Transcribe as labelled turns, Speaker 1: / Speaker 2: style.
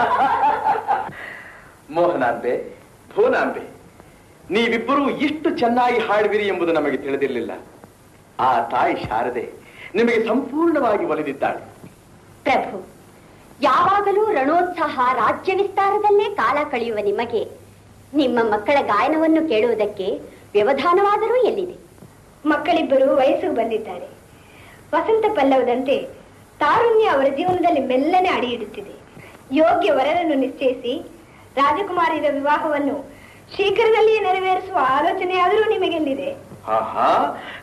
Speaker 1: ಮೋಹನಾಂಬೆ ಭುವನಾಂಬೆ ನೀವಿಬ್ಬರೂ ಇಷ್ಟು ಚೆನ್ನಾಗಿ ಹಾಡುವಿರಿ ಎಂಬುದು ನಮಗೆ ತಿಳಿದಿರಲಿಲ್ಲ ಆ ತಾಯಿ ಶಾರದೆ ನಿಮಗೆ ಸಂಪೂರ್ಣವಾಗಿ ಒಲಿದಿದ್ದಾಳೆ
Speaker 2: ಪ್ರಭು ಯಾವಾಗಲೂ ರಣೋತ್ಸಾಹ ರಾಜ್ಯ ವಿಸ್ತಾರದಲ್ಲೇ ಕಾಲ ಕಳೆಯುವ ನಿಮಗೆ ನಿಮ್ಮ ಮಕ್ಕಳ ಗಾಯನವನ್ನು ಕೇಳುವುದಕ್ಕೆ ವ್ಯವಧಾನವಾದರೂ ಎಲ್ಲಿದೆ
Speaker 3: ಮಕ್ಕಳಿಬ್ಬರು ವಯಸ್ಸಿಗೆ ಬಂದಿದ್ದಾರೆ ವಸಂತ ಪಲ್ಲವದಂತೆ ತಾರುಣ್ಯ ಅವರ ಜೀವನದಲ್ಲಿ ಮೆಲ್ಲನೆ ಅಡಿ ಇಡುತ್ತಿದೆ ಯೋಗ್ಯ ವರನನ್ನು ನಿಶ್ಚಯಿಸಿ ರಾಜಕುಮಾರಿಯ ವಿವಾಹವನ್ನು ಶೀಘ್ರದಲ್ಲಿಯೇ ನೆರವೇರಿಸುವ ಆಲೋಚನೆ ಆದರೂ ನಿಮಗೆಲ್ಲಿದೆ
Speaker 1: ಆಹಾ